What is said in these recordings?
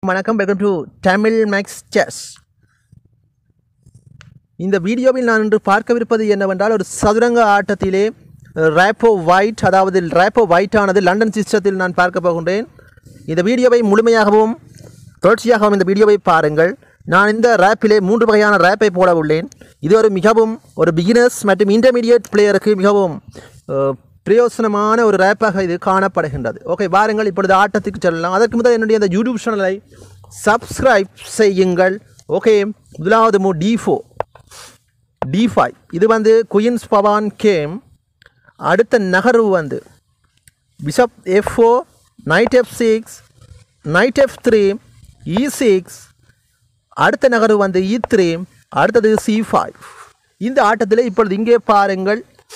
வணக்கம் welcome to Tamil max chess இந்த வீடியோவில் நான் இன்று பார்க்கவிருப்பது என்னவென்றால் ஒரு சதுரங்க ஆட்டத்திலே ரேப்போ ஒயிட் அதாவது ரேப்போ ஒயிட் ஆனது லண்டன் சிஸ்டத்தில் நான் பார்க்க போகின்றேன் இந்த வீடியோவை முழுமையாகவும் தொடர்ச்சியாகவும் இந்த வீடியோவை பாருங்கள் நான் இந்த ரேப்பிலே மூன்று வகையான ரேப்பை போட உள்ளேன் இது ஒரு மிகவும் ஒரு பிகினர்ஸ் மற்றும் இன்டர்மீடியட் பிளேயருக்கு மிகவும் அஹ், பிரயோசனமான ஒரு ரேப்பாக இது காணப்படுகின்றது ஓகே வாருங்கள் இப்பொழுது ஆட்டத்துக்கு செல்லலாம் அதற்கு முதல் என்னுடைய இந்த யூடியூப் சேனலை சப்ஸ்கிரைப் செய்யுங்கள் ஓகே முதலாவது மூ டி ஃபோர் டி ஃபைவ் இது வந்து குயின்ஸ் பவான் கேம் அடுத்த நகர்வு வந்து bishop F four knight F six knight F three E six அடுத்த நகர்வு வந்து இ த்ரீ அடுத்தது சி ஃபைவ் இந்த ஆட்டத்தில் இப்பொழுது இங்கே பாருங்கள்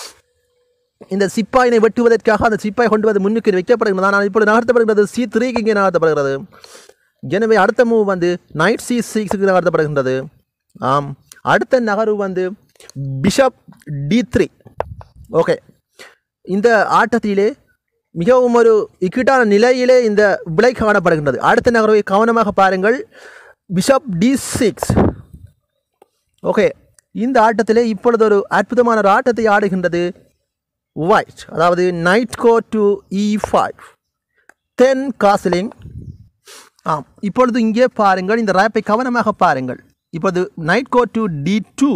இந்த சிப்பாயினை வெட்டுவதற்காக அந்த சிப்பாய் கொண்டு வந்து முன்னுக்கு வைக்கப்படுகிறது ஆனால் இப்பொழுது நகர்த்தப்படுகிறது சி த்ரீக்கு இங்கே நகர்த்தப்படுகிறது எனவே அடுத்த மூவ் வந்து நைட் சி சிக்ஸுக்கு நகர்த்தப்படுகின்றது ஆம் அடுத்த நகர்வு வந்து பிஷப் டி த்ரீ ஓகே இந்த ஆட்டத்திலே மிகவும் ஒரு இக்கட்டான நிலையிலே இந்த விலை காணப்படுகின்றது அடுத்த நகர்வை கவனமாக பாருங்கள் பிஷப் டி சிக்ஸ் ஓகே இந்த ஆட்டத்திலே இப்பொழுது ஒரு அற்புதமான ஒரு ஆட்டத்தை ஆடுகின்றது ஒயிட் அதாவது knight go to E five then castling ஆம் இப்பொழுது இங்கே பாருங்கள் இந்த ரேப்பை கவனமாக பாருங்கள் இப்பொழுது knight go to D two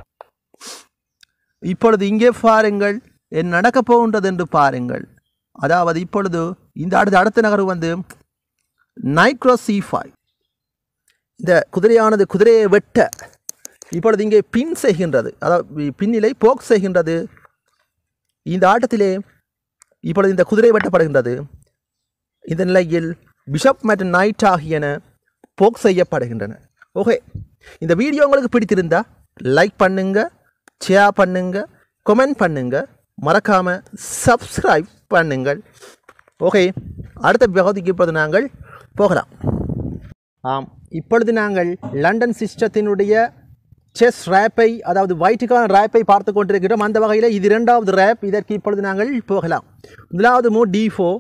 இப்பொழுது இங்கே பாருங்கள் என்ன நடக்கப் போகின்றது என்று பாருங்கள் அதாவது இப்பொழுது இந்த அடுத்த அடுத்த நகர்வு வந்து நைட் க்ராஸ் சி ஃபைவ் இந்த குதிரையானது குதிரையை வெட்ட இப்பொழுது இங்கே பின் செய்கின்றது அதாவது பின்னிலை போக் செய்கின்றது இந்த ஆட்டத்திலே இப்பொழுது இந்த குதிரை வெட்டப்படுகின்றது இந்த நிலையில் பிஷப் மற்றும் நைட் ஆகியன போக் செய்யப்படுகின்றன ஓகே இந்த வீடியோ உங்களுக்கு பிடித்திருந்தா லைக் பண்ணுங்க ஷேர் பண்ணுங்க கமெண்ட் பண்ணுங்க மறக்காம சப்ஸ்கிரைப் பண்ணுங்கள் ஓகே அடுத்த பகுதிக்கு இப்பொழுது நாங்கள் போகலாம் ஆம் இப்பொழுது நாங்கள் லண்டன் சிஸ்டத்தினுடைய செஸ் ரேப்பை அதாவது ஒயிட்டுக்கான ரேப்பை பார்த்து கொண்டிருக்கிறோம் அந்த வகையில் இது இரண்டாவது ரேப் இதற்கு இப்பொழுது நாங்கள் போகலாம் முதலாவது மூ டி ஃபோர்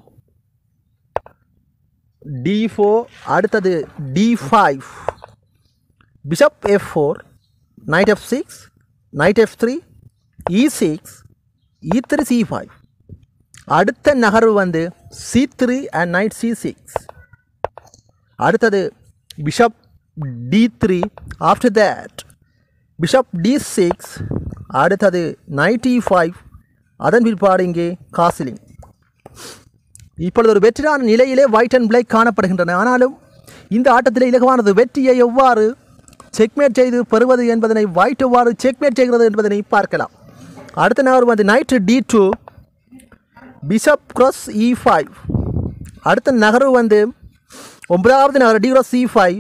டி ஃபோர் அடுத்தது D five bishop F four knight F six knight F three E six E three C five அடுத்த நகர்வு வந்து C three and knight C six அடுத்தது bishop D three after that bishop D six அடுத்தது ninety five அதன் பிற்பாடு இங்கே காசிலிங் இப்பொழுது ஒரு வெற்றியான நிலையிலே ஒயிட் அண்ட் பிளாக் காணப்படுகின்றன ஆனாலும் இந்த ஆட்டத்தில் இலகுவானது வெற்றியை எவ்வாறு செக்மேட் செய்து பெறுவது என்பதனை ஒயிட் எவ்வாறு செக்மேட் செய்கிறது என்பதனை பார்க்கலாம் அடுத்த நகர் வந்து knight D two bishop cross E five அடுத்த நகர்வு வந்து ஒன்பதாவது நகர் D cross E five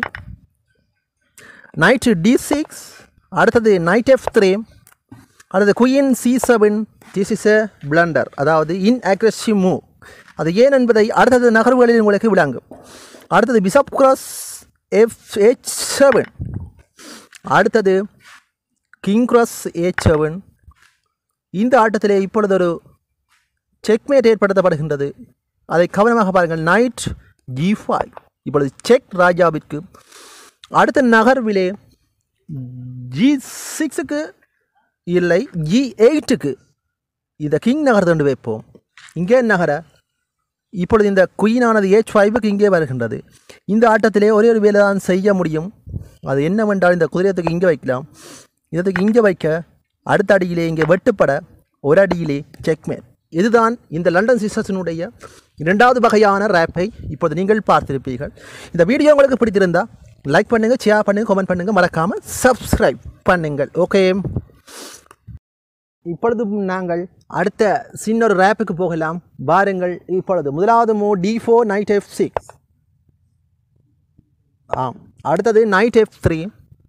knight D six அடுத்தது நைட் எஃப் த்ரீ அடுத்தது queen C seven this is a blunder அதாவது இன் அக்ரெசிவ் மூவ் அது ஏன் என்பதை அடுத்தது நகர்வுகளில் உங்களுக்கு விளங்கும் அடுத்தது bishop cross F H seven அடுத்தது கிங் கிராஸ் ஹெச் செவன் இந்த ஆட்டத்திலே இப்பொழுது ஒரு செக்மேட் ஏற்படுத்தப்படுகின்றது அதை கவனமாக பாருங்கள் நைட் ஜி ஃபைவ் இப்பொழுது செக் ராஜாவிற்கு அடுத்த நகர்விலே ஜி சிக்ஸுக்கு இல்லை ஜி எயிட்டுக்கு இந்த கிங் நகர் தண்டு வைப்போம் இங்கே நகர இப்பொழுது இந்த குயினானது ஏச் ஃபைவுக்கு இங்கே வருகின்றது இந்த ஆட்டத்திலே ஒரே ஒரு வேலை தான் செய்ய முடியும் அது என்னவென்றால் இந்த குதிரையத்துக்கு இங்கே வைக்கலாம் இதற்கு இங்கே வைக்க அடுத்த அடியிலே இங்கே வெட்டுப்பட ஒரு அடியிலே செக்மேட் இதுதான் இந்த லண்டன் சிஸ்டர்ஸினுடைய இரண்டாவது வகையான ரேப்பை இப்போது நீங்கள் பார்த்திருப்பீர்கள் இந்த வீடியோ உங்களுக்கு பிடித்திருந்தா லைக் பண்ணுங்கள் ஷேர் பண்ணுங்கள் கமெண்ட் பண்ணுங்கள் மறக்காமல் சப்ஸ்கிரைப் பண்ணுங்கள் ஓகே இப்பொழுது நாங்கள் அடுத்த சின்ன ஒரு ரேப்புக்கு போகலாம் பாருங்கள் இப்பொழுது முதலாவது மூ D four knight F six ஆம் அடுத்தது knight F three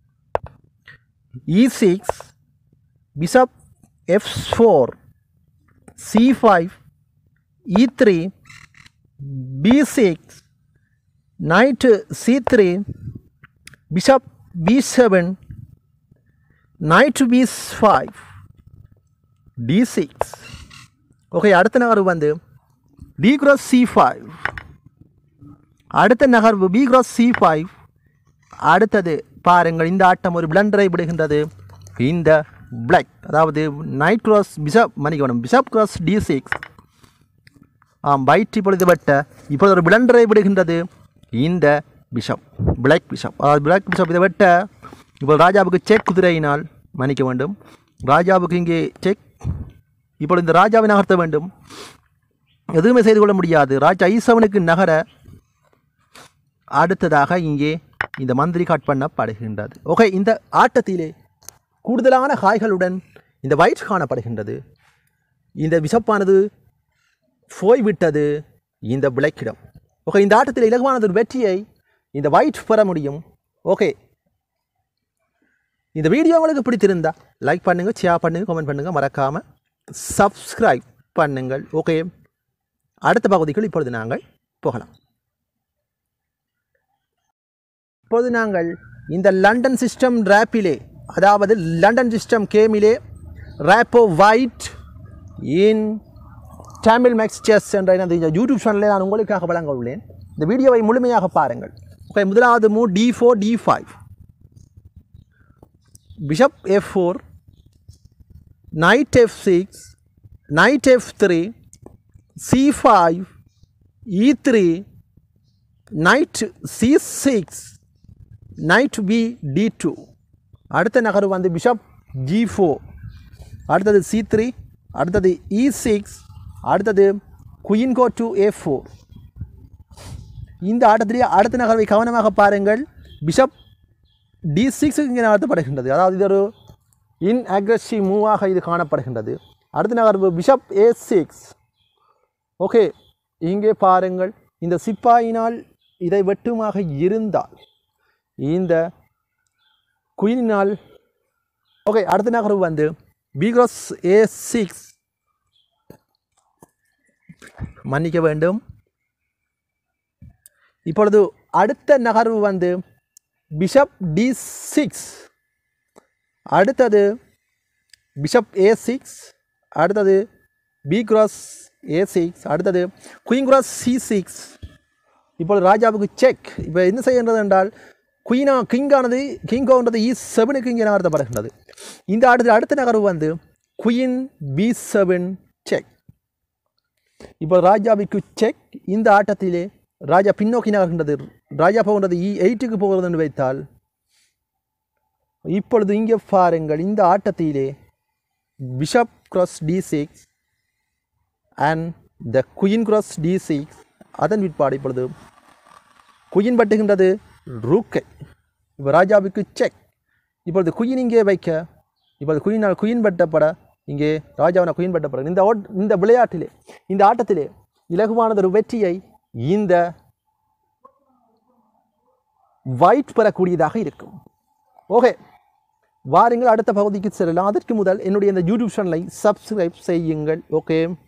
E six bishop F four C five E three B six knight C three bishop B seven knight B five D six okay அடுத்த நகர் வந்து D cross C five அடுத்த நகர்வு B cross C five அடுத்தது பாருங்கள் இந்த ஆட்டம் ஒரு பிளண்டரை விடுகின்றது இந்த பிளாக் அதாவது நைட் கிராஸ் பிஷப் மன்னிக்கணும் பிஷப் கிராஸ் டி சிக்ஸ் ஆம் பைட் இப்பொழுது வெட்ட இப்பொழுது ஒரு பிளண்டரை விடுகின்றது இந்த பிஷப் பிளாக் பிஷப் அதாவது பிளாக் பிஷப் இதை வெட்ட இப்போது ராஜாவுக்கு செக் குதிரையினால் மன்னிக்க வேண்டும் ராஜாவுக்கு இங்கே செக் இப்பொழுது இந்த ராஜாவை நகர்த்த வேண்டும் எதுவுமே செய்து கொள்ள முடியாது ராஜா ஐசவனுக்கு நகர அடுத்ததாக இங்கே இந்த மந்திரி கட் பண்ணப்படுகின்றது ஓகே இந்த ஆட்டத்திலே கூடுதலான காய்களுடன் இந்த வயிற்று காணப்படுகின்றது இந்த விஷப்பானது போய்விட்டது இந்த விளக்கிடம் ஓகே இந்த ஆட்டத்தில் இலகுவானது ஒரு வெற்றியை இந்த வயிற்று பெற முடியும் ஓகே இந்த வீடியோ உங்களுக்கு பிடித்திருந்தா லைக் பண்ணுங்கள் ஷேர் பண்ணுங்கள் கமெண்ட் பண்ணுங்கள் மறக்காமல் சப்ஸ்கிரைப் பண்ணுங்கள் ஓகே அடுத்த பகுதிக்குள் இப்பொழுது நாங்கள் போகலாம் இப்போது நாங்கள் இந்த லண்டன் சிஸ்டம் ரேப்பிலே அதாவது லண்டன் சிஸ்டம் கேமிலே Rapport white in Tamil max chess என்ற எனது இந்த யூடியூப் சேனலில் நான் உங்களுக்காக வழங்க உள்ளேன் இந்த வீடியோவை முழுமையாக பாருங்கள் ஓகே முதலாவது மூ D four D five bishop F four knight F six knight F three C five E three knight C six knight B D two அடுத்த நகர்வு வந்து பிஷப் ஜி ஃபோர் அடுத்தது சி த்ரீ அடுத்தது இ சிக்ஸ் அடுத்தது queen go to A four இந்த ஆட்டத்திலே அடுத்த நகர்வை கவனமாக பாருங்கள் பிஷப் டி சிக்ஸுக்கு இங்கே நகர்த்தப்படுகின்றது அதாவது இது ஒரு இன் அக்ரஸிவ் மூவாக இது காணப்படுகின்றது அடுத்த நகர்வு பிஷப் ஏ சிக்ஸ் ஓகே இங்கே பாருங்கள் இந்த சிப்பாயினால் இதை வெட்டுமாக இருந்தால் இந்த குயினால் ஓகே அடுத்த நகர்வு வந்து பிகாஸ் ஏ சிக்ஸ் மன்னிக்க வேண்டும் இப்பொழுது அடுத்த நகர்வு வந்து பிஷப் டி சிக்ஸ் அடுத்தது பிஷப் ஏ சிக்ஸ் அடுத்தது பி கிராஸ் ஏ சிக்ஸ் அடுத்தது குயின் கிராஸ் சி சிக்ஸ் இப்பொழுது ராஜாவுக்கு செக் இப்போ என்ன செய்கின்றது என்றால் குயினா கிங்கானது கிங்கோன்றது இ செவனுக்கு இங்கே நகர்த்தப்படுகின்றது இந்த ஆட்டத்தில் அடுத்த நகர்வு வந்து குயின் பி செவன் செக் இப்போ ராஜாவுக்கு செக் இந்த ஆட்டத்திலே ராஜா பின்னோக்கி நகர்கின்றது ராஜா போகின்றது இ எயிட்டுக்கு போகிறது என்று வைத்தால் இப்பொழுது இங்கே பாருங்கள் இந்த ஆட்டத்திலே bishop cross D six and the queen cross D six அதன் பிற்பாடு இப்பொழுது குயின் பட்டுகின்றது ரூக்கை இப்போ ராஜாவுக்கு செக் இப்பொழுது குயின் இங்கே வைக்க இப்பொழுது குயினால் குயின் பட்டப்பட இங்கே ராஜாவன குயின் பட்டப்பட இந்த ஓட் இந்த விளையாட்டிலே இந்த ஆட்டத்திலே இலகுவானது ஒரு வெற்றியை இந்த வைட் பெறக்கூடியதாக இருக்கும் ஓகே வாருங்கள் அடுத்த பகுதிக்கு செல்லலாம் அதற்கு முதல் என்னுடைய இந்த யூடியூப் சேனலை சப்ஸ்கிரைப் செய்யுங்கள் ஓகே